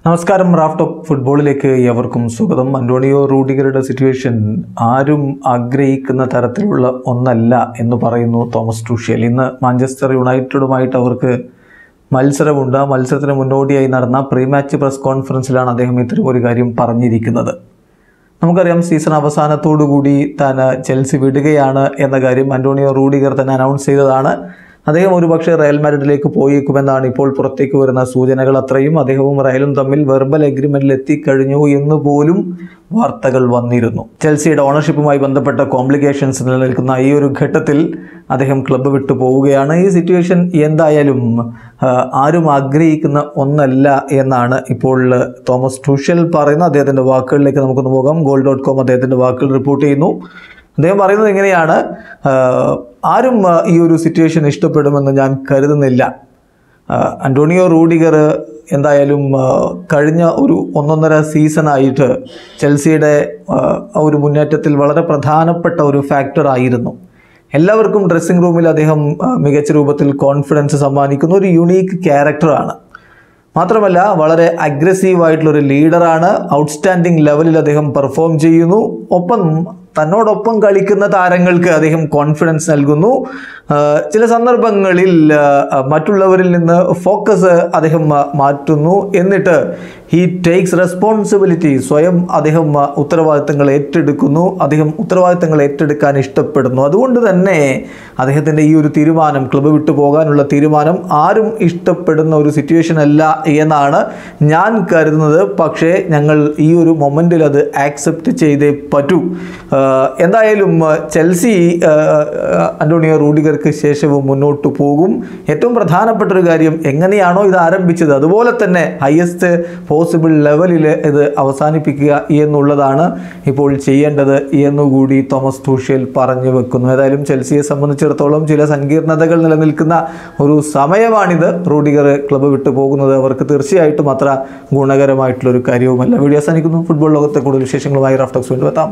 നമസ്കാരം raft of ഫുട്ബോളിലേക്ക് എവർക്കും സ്വാഗതം അന്റോണിയോ റൂഡിഗറുടെ സിറ്റുവേഷൻ ആരും ആഗ്രഹിക്കുന്ന തരത്തിലുള്ള ഒന്നല്ല എന്ന് പറയുന്നു തോമസ് ടൂഷ്യൽ ഇന്ന് മാഞ്ചസ്റ്റർ യുണൈറ്റഡുമായിട്ട് അവർക്ക് മത്സരമുണ്ട് ആ മത്സരത്തിന് മുന്നോടിയായി നടന്ന പ്രീ മാച്ച് പ്രസ് കോൺഫറൻസിലാണ് അദ്ദേഹം ഇത്തരം ഒരു കാര്യം പറഞ്ഞിരിക്കുന്നത് നമുക്കറിയാം സീസൺ അവസാനത്തോടു കൂടി താൻ ചെൽസി വിടുകയാണ് എന്ന കാര്യം അന്റോണിയോ റൂഡിഗർ തന്നെ അനൗൺസ് ചെയ്തതാണ് അദ്ദേഹം ഒരുപക്ഷെ റയൽ മാഡ്രിഡിലേക്ക് പോയേക്കുമെന്നാണ് ഇപ്പോൾ പുറത്തേക്ക് വരുന്ന സൂചനകൾ അത്രയും അദ്ദേഹവും റയലും തമ്മിൽ വെർബൽ എഗ്രിമെന്റിൽ എത്തിക്കഴിഞ്ഞു എന്ന് പോലും വാർത്തകൾ വന്നിരുന്നു ചെൽസിയുടെ ഓണർഷിപ്പുമായി ബന്ധപ്പെട്ട കോംപ്ലിക്കേഷൻസ് നിലനിൽക്കുന്ന ഈ ഒരു ഘട്ടത്തിൽ അദ്ദേഹം ക്ലബ്ബ് വിട്ടു പോവുകയാണ് ഈ സിറ്റുവേഷൻ എന്തായാലും ആ, ആരും ആഗ്രഹിക്കുന്ന ഒന്നല്ല എന്നാണ് ഇപ്പോൾ തോമസ് ടൂഷ്യൽ പറയുന്ന അദ്ദേഹത്തിൻ്റെ വാക്കുകളിലേക്ക് നമുക്കൊന്ന് പോകാം ഗോൾ ഡോട്ട് കോം അദ്ദേഹത്തിൻ്റെ വാക്കുകൾ റിപ്പോർട്ട് ചെയ്യുന്നു അദ്ദേഹം പറയുന്നത് എങ്ങനെയാണ് ആ, ആരും ആ, ഈ ഒരു സിറ്റുവേഷൻ ഇഷ്ടപ്പെടുമെന്ന് ഞാൻ കരുതുന്നില്ല ആ, അന്റോണിയോ റൂഡിഗർ എന്തായാലും ആ, കഴിഞ്ഞ ഒരു ഒന്നൊന്നര സീസണായിട്ട് ചെൽസിയുടെ ആ, ഒരു മുന്നേറ്റത്തിൽ വളരെ പ്രധാനപ്പെട്ട ഒരു ഫാക്ടർ ആയിരുന്നു എല്ലാവർക്കും ഡ്രസ്സിംഗ് റൂമിൽ അദ്ദേഹം ആ, മികച്ച രൂപത്തിൽ കോൺഫിഡൻസ് സമ്മാനിക്കുന്ന ഒരു യുണീക്ക് ക്യാരക്ടറാണ് മാത്രമല്ല വളരെ അഗ്രസീവ് ആയിട്ടുള്ള ഒരു ലീഡറാണ് ഔട്ട്സ്റ്റാൻഡിംഗ് ലെവലിൽ അദ്ദേഹം പെർഫോം ചെയ്യുന്നു ഒപ്പം തന്നോടൊപ്പം കളിക്കുന്ന താരങ്ങൾക്ക് അദ്ദേഹം കോൺഫിഡൻസ് നൽകുന്നു ആ, ചില സന്ദർഭങ്ങളിൽ ആ, മറ്റുള്ളവരിൽ നിന്ന് ഫോക്കസ് അദ്ദേഹം ആ, മാറ്റുന്നു എന്നിട്ട് ഹി ടേക്സ് റെസ്പോൺസിബിലിറ്റി സ്വയം അദ്ദേഹം ആ, ഉത്തരവാദിത്തങ്ങൾ ഏറ്റെടുക്കുന്നു അദ്ദേഹം ഉത്തരവാദിത്തങ്ങൾ ഏറ്റെടുക്കാൻ ഇഷ്ടപ്പെടുന്നു അതുകൊണ്ട് തന്നെ അദ്ദേഹത്തിൻ്റെ ഈ ഒരു തീരുമാനം ക്ലബ്ബ് വിട്ടു പോകാനുള്ള തീരുമാനം ആരും ഇഷ്ടപ്പെടുന്ന ഒരു സിറ്റുവേഷൻ അല്ല എന്നാണ് ഞാൻ കരുതുന്നത് പക്ഷേ ഞങ്ങൾ ഈ ഒരു മൊമെൻറ്റിൽ അത് ആക്സെപ്റ്റ് ചെയ്തേ പറ്റൂ ആഹ് എന്തായാലും ആഹ് ചെൽസി ആഹ് അന്റോണിയോ റൂഡിഗർക്ക് ശേഷവും മുന്നോട്ട് പോകും ഏറ്റവും പ്രധാനപ്പെട്ട ഒരു കാര്യം എങ്ങനെയാണോ ഇത് ആരംഭിച്ചത് അതുപോലെ തന്നെ ഹയസ്റ്റ് പോസിബിൾ ലെവലിൽ ഇത് അവസാനിപ്പിക്കുക എന്നുള്ളതാണ് ഇപ്പോൾ ചെയ്യേണ്ടത് എന്നുകൂടി തോമസ് ടൂഷ്യൽ പറഞ്ഞു വെക്കുന്നു ഏതായാലും ചെൽസിയെ സംബന്ധിച്ചിടത്തോളം ചില സങ്കീർണതകൾ നിലനിൽക്കുന്ന ഒരു സമയമാണിത് റൂഡിഗർ ക്ലബ്ബ് വിട്ടു പോകുന്നത് അവർക്ക് തീർച്ചയായിട്ടും അത്ര ഗുണകരമായിട്ടുള്ള ഒരു കാര്യവുമല്ല വീഡിയോ അവസാനിക്കുന്നു ഫുട്ബോൾ ലോകത്തെ കൂടുതൽ വിശേഷങ്ങളുമായി റാഫ്റ്റോക്സ് വീണ്ടും എത്താം